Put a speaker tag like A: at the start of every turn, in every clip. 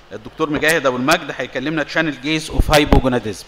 A: الدكتور مجاهد ابو المجد هيكلمنا تشانل جيز اوف هايبوجوناديزم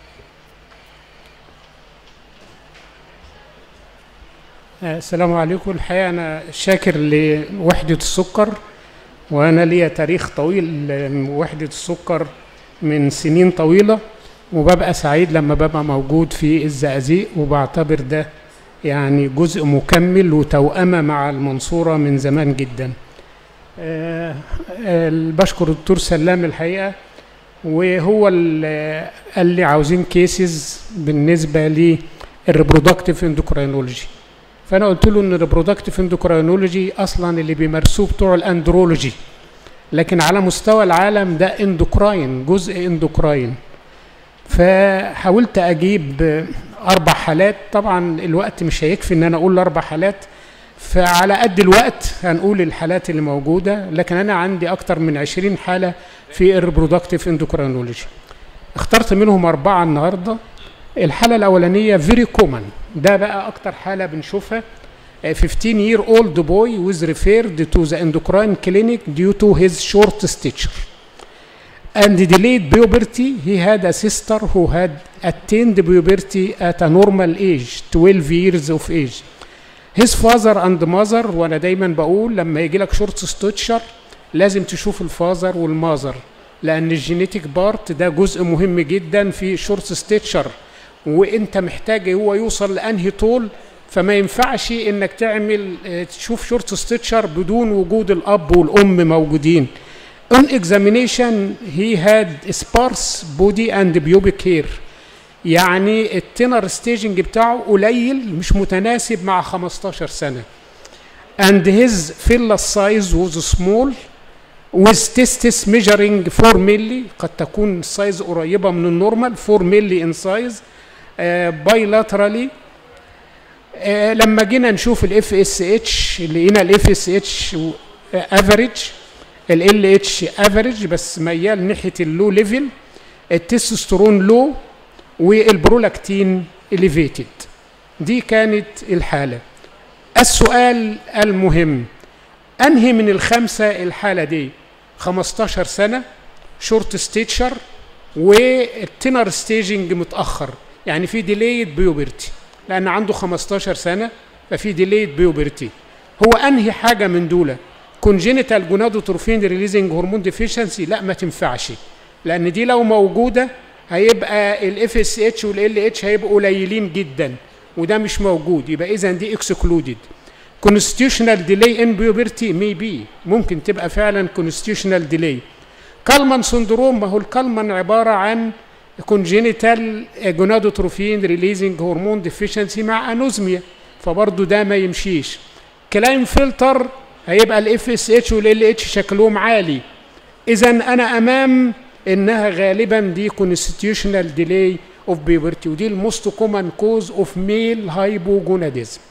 B: السلام عليكم الحقيقة أنا شاكر لوحدة السكر وأنا ليا تاريخ طويل وحدة السكر من سنين طويلة وببقى سعيد لما ببقى موجود في الزقازيق وبعتبر ده يعني جزء مكمل وتوأمة مع المنصورة من زمان جدا أه أه بشكر الدكتور سلام الحقيقة وهو اللي قال لي عاوزين كيسز بالنسبة للريبرودكتيف اندوكراينولوجي فانا قلت له ان الريبرودكتيف اندوكراينولوجي اصلا اللي بيمارسوه بتوع الاندرولوجي لكن على مستوى العالم ده اندوكراين جزء اندوكراين فحاولت اجيب اربع حالات طبعا الوقت مش هيكفي ان انا اقول اربع حالات فعلى قد الوقت هنقول الحالات اللي موجوده لكن انا عندي اكتر من 20 حاله في الريبرودكتيف اندوكراينولوجي اخترت منهم اربعه النهارده الحاله الاولانيه فيري كومن ده بقى اكتر حاله بنشوفها 15 year old boy was referred to the endocrine clinic due to his short stature and delayed puberty he had a sister who had attained puberty at a normal age 12 years of age his father and mother وانا دايما بقول لما يجي لك شورت ستوتشر لازم تشوف الفازر والمازر لان الجينيتيك بارت ده جزء مهم جدا في شورت ستيتشر وانت محتاج هو يوصل لانهي طول فما ينفعش انك تعمل تشوف شورت ستيتشر بدون وجود الاب والام موجودين on examination he had sparse body and pubic hair يعني التنر ستيجنج بتاعه قليل مش متناسب مع 15 سنه and his phallus size was small with testis measuring 4 ملي قد تكون السايز قريبه من النورمال 4 ملي in size بايلاترالي آه لما جينا نشوف الاف اس اتش لقينا الاف اس اتش افريج ال اتش افريج بس ميال ناحيه اللو ليفل التستوستيرون لو والبرولاكتين اليفيتد دي كانت الحاله السؤال المهم انهي من الخمسه الحاله دي 15 سنه شورت ستيتشر والتنر ستيجنج متاخر يعني في ديليد بيوبرتي لان عنده 15 سنه ففي ديليد بيوبرتي هو انهي حاجه من دول كونجينيتال جونادوتروفين ريليزنج هرمون ديفيشنسي لا ما تنفعش لان دي لو موجوده هيبقى الاف اس اتش والال اتش هيبقوا قليلين جدا وده مش موجود يبقى اذا دي اكسكلودد كونستيوشنال ديلي ان بيوبرتي مي بي ممكن تبقى فعلا كونستيوشنال ديلي كالمان سندروم ما هو الكالمان عباره عن كونجينيتال جونادوتروفين ريليزنج هرمون ديفيشنسي مع انوزميا فبرضه ده ما يمشيش كلاين فلتر هيبقى الاف اس اتش والال اتش شكلهم عالي اذا انا امام انها غالبا دي كونستيوشنال ديلي اوف بيبرتي ودي الموست كومن كوز اوف ميل هايبوجوناديزم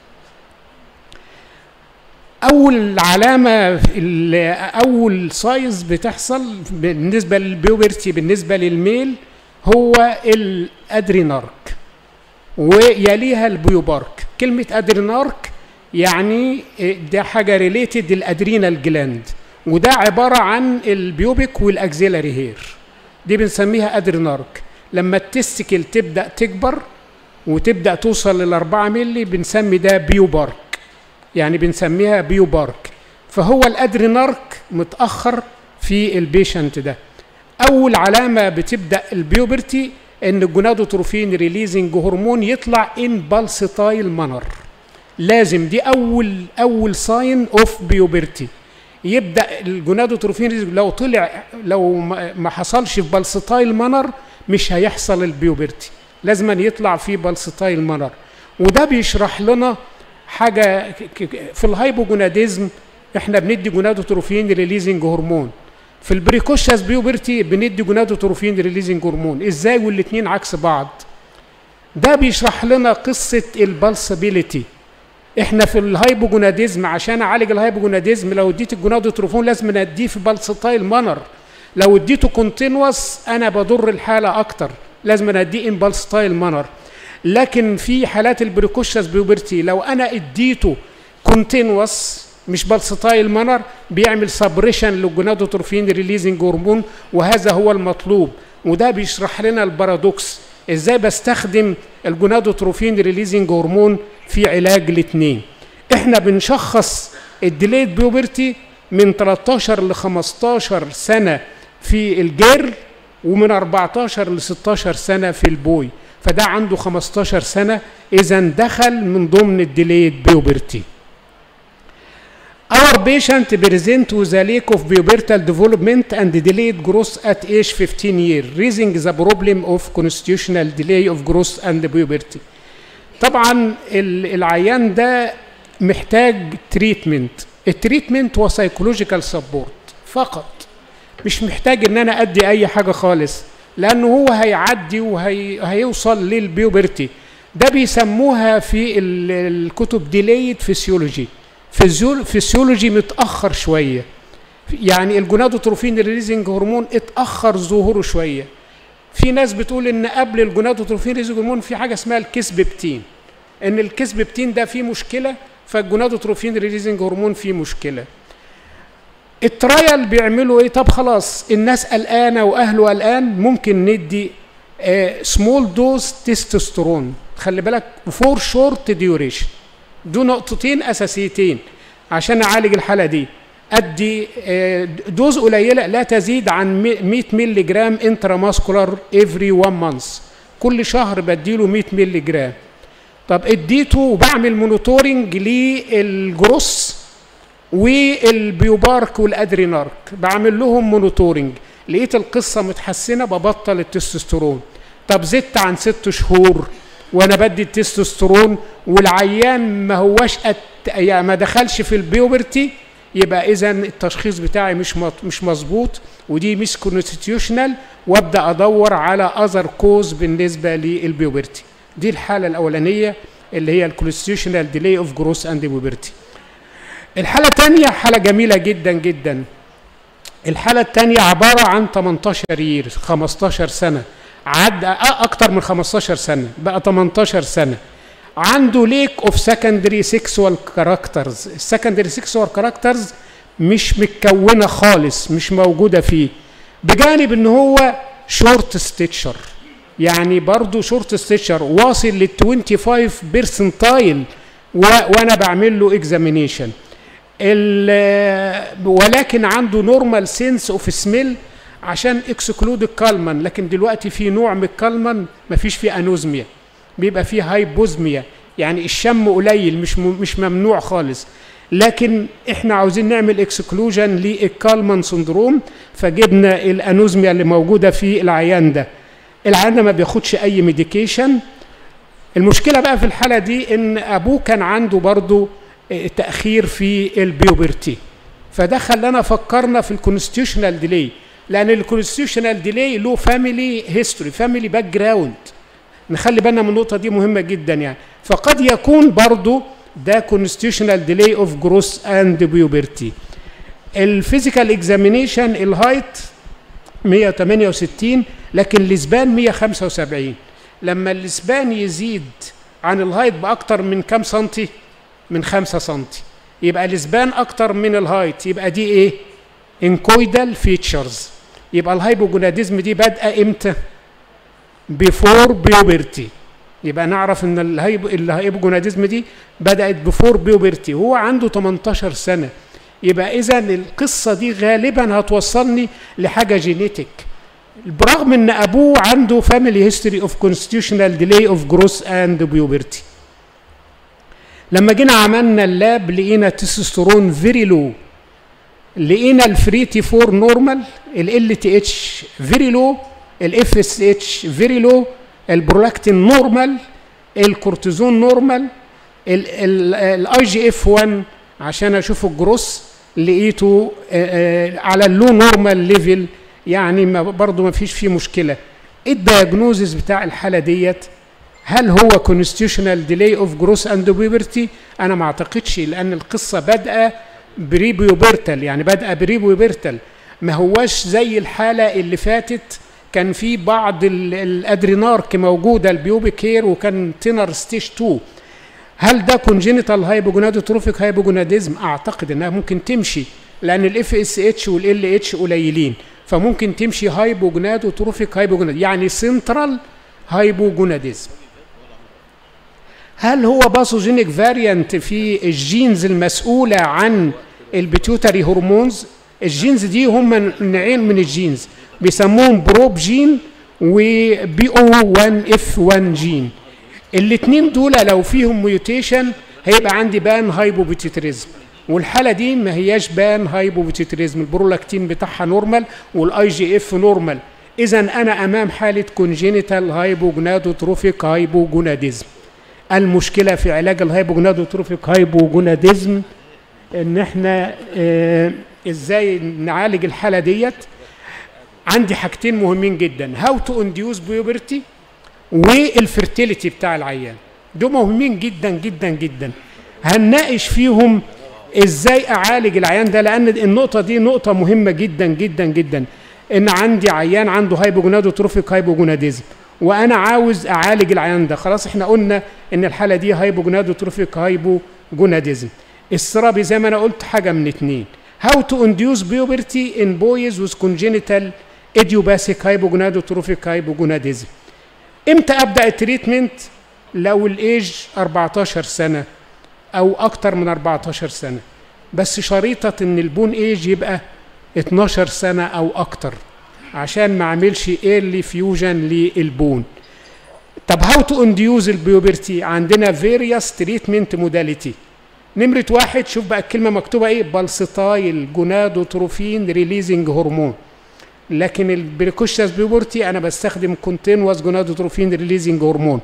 B: اول علامه اول سايز بتحصل بالنسبه للبيوبرتي بالنسبه للميل هو الادرينارك ويليها البيوبارك كلمه ادرينارك يعني ده حاجه ريليتد للادرينال جلاند وده عباره عن البيوبك والاكزيلاري هير دي بنسميها ادرينارك لما التستكل تبدا تكبر وتبدا توصل للأربعة ملي بنسمي ده بيوبارك يعني بنسميها بيوبارك فهو الادرينارك متاخر في البيشنت ده اول علامه بتبدا البيوبرتي ان الجونادوتروفين ريليزنج هرمون يطلع ان بالسيتايل مانر لازم دي اول اول ساين اوف بيوبرتي يبدا الجونادوتروفين لو طلع لو ما حصلش في بالسيتايل مانر مش هيحصل البيوبرتي لازم يطلع في بالسيتايل مانر وده بيشرح لنا حاجه في الهايبوجوناديزم احنا بندي جونادوتروفين ريليزنج هرمون في البريكوشاس بيوبرتي بندي جونادوتروفين ريليزنج هرمون ازاي والاثنين عكس بعض ده بيشرح لنا قصه البلسابيليتي احنا في الهايبوجوناديزم عشان اعالج الهايبوجوناديزم لو اديت الجونادوتروفون لازم اديه في بالسطايل مانر لو اديته كونتينوس انا بضر الحاله اكتر لازم اديه ان بالسطايل مانر لكن في حالات البريكوشاس بيوبرتي لو انا اديته كونتينوس مش بالستايل مانر بيعمل سبريشن للجونادوتروفين ريليزنج هرمون وهذا هو المطلوب وده بيشرح لنا البارادوكس ازاي بستخدم الجونادوتروفين ريليزنج هرمون في علاج الاثنين احنا بنشخص الديليت بيوبرتي من 13 ل 15 سنه في الجير ومن 14 ل 16 سنه في البوي فده عنده 15 سنه اذا دخل من ضمن الديليت بيوبرتي Our patient present with a lack of pubertal development and delayed growth at age 15 years, raising the problem of constitutional delay of growth and puberty. طبعا العيان ده محتاج تريتمنت التريتمنت هو سايكولوجيكال سبورت فقط مش محتاج ان انا ادي اي حاجه خالص لانه هو هيعدي وهيوصل للبيوبرتي ده بيسموها في الكتب ديليد فيسيولوجي فيسيولوجي متاخر شويه يعني الجونادوتروفين ريليزنج هرمون اتاخر ظهوره شويه في ناس بتقول ان قبل الجونادوتروفين ريليزنج هرمون في حاجه اسمها الكسببتين ان الكسببتين ده فيه مشكله فالجونادوتروفين ريليزنج هرمون فيه مشكله الترايل بيعملوا ايه طب خلاص الناس قلقانه واهله قلقان ممكن ندي سمول دوز تستوستيرون خلي بالك فور شورت ديوريشن دول نقطتين اساسيتين عشان اعالج الحاله دي ادي دوز قليله لا تزيد عن 100 مللي جرام انتراماسكولار افري 1 مانث كل شهر بديله 100 مللي جرام طب اديته وبعمل مونيتورنج للجروس والبيوبارك والادرينارك بعمل لهم مونيتورنج لقيت القصه متحسنه ببطل التستوستيرون طب زدت عن ست شهور وانا بدي التستوستيرون والعيان ما هواش أت... يعني ما دخلش في البيوبرتي يبقى اذا التشخيص بتاعي مش مط... مش مظبوط ودي مش كونستيتيوشنال وابدا ادور على اذر كوز بالنسبه للبيوبرتي دي الحاله الاولانيه اللي هي الكونستيتيوشنال ديلي اوف جروس اند بيوبرتي الحاله الثانيه حاله جميله جدا جدا الحاله الثانيه عباره عن 18 يير 15 سنه عدى اكتر من 15 سنه بقى 18 سنه عنده ليك اوف سكندري سيكسوال كاركترز السكندري سيكسوال كاركترز مش متكونه خالص مش موجوده فيه بجانب ان هو شورت ستيتشر يعني برضه شورت ستيتشر واصل لل 25 بيرسنتايل وانا بعمل له اكزامينيشن ولكن عنده نورمال سينس اوف سميل عشان اكسكلود الكالمان لكن دلوقتي في نوع من الكالمان مفيش فيه انوزميا بيبقى فيه هايبوزميا يعني الشم قليل مش مش ممنوع خالص لكن احنا عاوزين نعمل اكسكلوجن للكالمان سندروم فجبنا الانوزميا اللي موجوده في العيان ده العيان ده ما بياخدش اي ميديكيشن المشكله بقى في الحاله دي ان ابوه كان عنده برضه تاخير في البيوبرتي فده خلانا فكرنا في الكونستيوشنال ديلي لان الكونستيوشنال ديلي له فاميلي هيستوري فاميلي باك جراوند نخلي بالنا من النقطه دي مهمه جدا يعني فقد يكون برضه ده كونستيوشنال ديلي اوف جروس اند بيوبرتي الفيزيكال اكزامينيشن الهايت 168 لكن الاسبان 175 لما الاسبان يزيد عن الهايت باكتر من كام سنتي من 5 سنتي يبقى الاسبان اكتر من الهايت يبقى دي ايه انكويدال فيتشرز يبقى الهايبوجوناديزم دي بادئه امتى بيفور بيوبرتي يبقى نعرف ان الهايبوجوناديزم دي بدات بفور بيوبرتي هو عنده 18 سنه يبقى اذا القصه دي غالبا هتوصلني لحاجه جينيتك برغم ان ابوه عنده فاميلي هيستوري اوف كونستيوشنال ديلي اوف جروس اند بيوبرتي لما جينا عملنا اللاب لقينا تستوستيرون فيري لو لقينا الفري تي 4 نورمال ال تي اتش فيري لو الاف اس اتش فيري لو البرولاكتين نورمال الكورتيزون نورمال الاي جي اف 1 عشان اشوف الجروس لقيته على اللو نورمال ليفل يعني ما برضه ما فيش فيه مشكله الدياجنوزز بتاع الحاله ديت هل هو كونستيوشنال ديلي اوف جروس اند بيوبرتي انا ما اعتقدش لان القصه بادئه بري بيوبرتال يعني بادئه بري بيوبرتال ما هواش زي الحاله اللي فاتت كان في بعض الادرينارك موجوده البيوبيك هير وكان تينر ستيج 2 هل ده كونجينيتال هايبوجونادوتروفيك هايبوجوناديزم اعتقد انها ممكن تمشي لان الاف اس اتش والال اتش قليلين فممكن تمشي هايبوجونادوتروفيك هايبوجوناد يعني سنترال هايبوجوناديزم هل هو باثوجينيك فاريانت في الجينز المسؤوله عن البيتيوتري هرمونز الجينز دي هم نوعين من الجينز بيسموهم بروب جين وبي او 1 اف 1 جين الاثنين دول لو فيهم ميوتيشن هيبقى عندي بان هايبوبيتيتريزم والحاله دي ما هياش بان هايبوبيتيتريزم البرولاكتين بتاعها نورمال والاي جي اف نورمال اذا انا امام حاله كونجينيتال هايبوجنادوتروفيك هايبوجوناديزم المشكله في علاج الهايبوجنادوتروفيك هايبوجوناديزم ان احنا اه ازاي نعالج الحاله ديت عندي حاجتين مهمين جدا هاو تو انديوز بيوبرتي والفرتيليتي بتاع العيان دول مهمين جدا جدا جدا هنناقش فيهم ازاي اعالج العيان ده لان النقطه دي نقطه مهمه جدا جدا جدا ان عندي عيان عنده هايبوجونادوتروفيك هايبوجوناديزم وانا عاوز اعالج العيان ده خلاص احنا قلنا ان الحاله دي هايبوجونادوتروفيك هايبوجوناديزم السرابي زي ما انا قلت حاجه من اتنين how to induce puberty in boys with congenital idiopathic hypogonadotrophic hypogonadism امتى ابدا التريتمنت لو الايج 14 سنه او اكتر من 14 سنه بس شريطه ان البون ايج يبقى 12 سنه او اكتر عشان ما اعملش ايرلي فيوجن للبون طب هاو تو انديوز البيوبرتي عندنا فيريوس تريتمنت موداليتي نمرة واحد شوف بقى الكلمة مكتوبة ايه بالستايل جونادوتروفين ريليزنج هرمون لكن البريكوشياس بيوبرتي انا بستخدم كونتينوس جونادوتروفين ريليزنج هرمون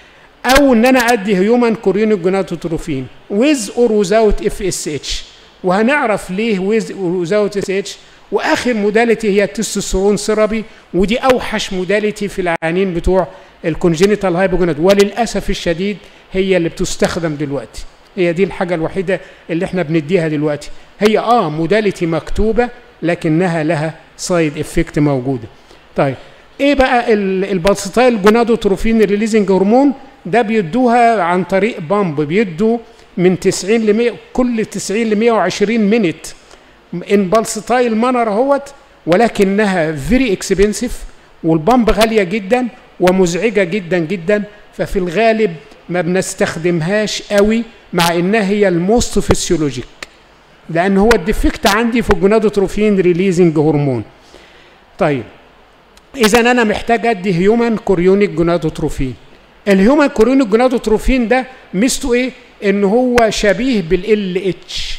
B: او ان انا ادي هيومن كوريونيك جونادوتروفين ويز اور ويزاوت اف اس اتش وهنعرف ليه ويز اور ويزاوت اس اتش واخر موداليتي هي التستوستيرون سيرابي ودي اوحش موداليتي في العيانين بتوع الكونجينيتال هايبوجوناد وللاسف الشديد هي اللي بتستخدم دلوقتي هي دي الحاجة الوحيدة اللي احنا بنديها دلوقتي هي اه موداليتي مكتوبة لكنها لها سايد افكت موجودة طيب ايه بقى البالستايل جونادوتروفين ريليزنج هرمون ده بيدوها عن طريق بامب بيدوا من 90 ل 100 كل 90 ل 120 مينت ان بالستايل مانر اهوت ولكنها فيري اكسبنسيف والبامب غاليه جدا ومزعجه جدا جدا ففي الغالب ما بنستخدمهاش قوي مع انها هي الموست فيسيولوجيك لان هو الديفكت عندي في الجونادوتروفين ريليزنج هرمون طيب اذا انا محتاج ادي هيومن كوريونيك جونادوتروفين الهيومن كوريونيك جونادوتروفين ده ميزته ايه ان هو شبيه بالال اتش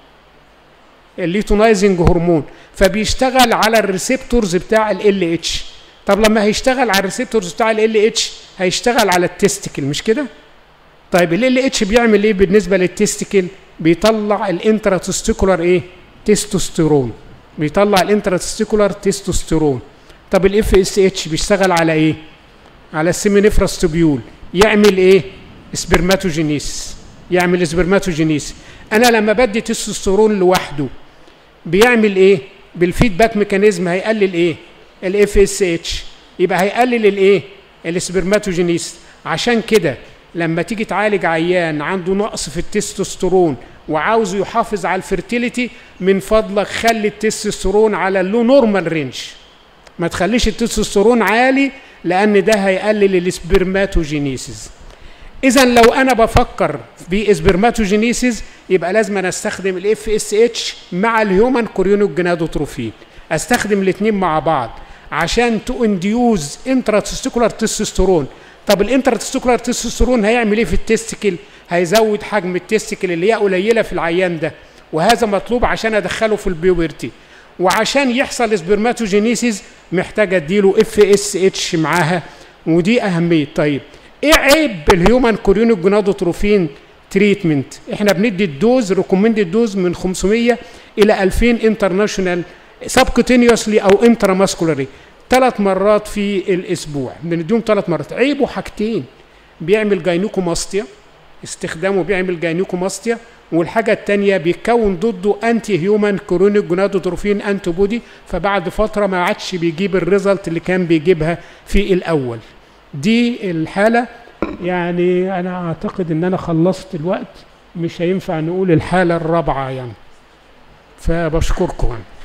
B: الليتونايزنج هرمون فبيشتغل على الريسبتورز بتاع ال اتش طب لما هيشتغل على الريسبتورز بتاع ال اتش هيشتغل على التستيكل مش كده طيب ال اتش بيعمل ايه بالنسبه للتستيكل بيطلع الانتراتستيكولار ايه تستوستيرون بيطلع الانتراتستيكولار تستوستيرون طب الاف اس اتش بيشتغل على ايه على السيمينيفراستوبيول يعمل ايه سبرماتوجينيس يعمل سبرماتوجينيس انا لما بدي تستوستيرون لوحده بيعمل ايه بالفيدباك ميكانيزم هيقلل ايه الاف اس اتش يبقى هيقلل الايه السبرماتوجينيس عشان كده لما تيجي تعالج عيان عنده نقص في التستوستيرون وعاوزه يحافظ على الفرتيليتي من فضلك خلي التستوستيرون على اللو نورمال رينج ما تخليش التستوستيرون عالي لان ده هيقلل السبرماتوجينيسيس اذا لو انا بفكر باسبرماتوجينيسيس يبقى لازم أنا استخدم الاف اس اتش مع الهيومن كوريونيك جنادوتروفين استخدم الاثنين مع بعض عشان تو انديوز انتراتستيكولار تستوستيرون طب الانتراتستيكولار تستوستيرون هيعمل ايه في التستيكل هيزود حجم التستيكل اللي هي قليله في العيان ده وهذا مطلوب عشان ادخله في البيوبرتي وعشان يحصل سبرماتوجينيسيس محتاج اديله اف اس اتش معاها ودي اهميه طيب ايه عيب الهيومن كوريونيك جونادوتروفين تريتمنت احنا بندي الدوز ريكومندد دوز من 500 الى 2000 انترناشونال سبكوتينيوسلي او انتراماسكولاري ثلاث مرات في الاسبوع بنديهم ثلاث مرات عيبه حاجتين بيعمل جاينوكوماستيا استخدامه بيعمل جاينوكوماستيا والحاجة الثانية بيتكون ضده انتي هيومن كورونيك جونادوتروفين انتي بودي فبعد فترة ما عادش بيجيب الريزلت اللي كان بيجيبها في الأول دي الحالة يعني انا اعتقد ان انا خلصت الوقت مش هينفع نقول الحاله الرابعه يعني فبشكركم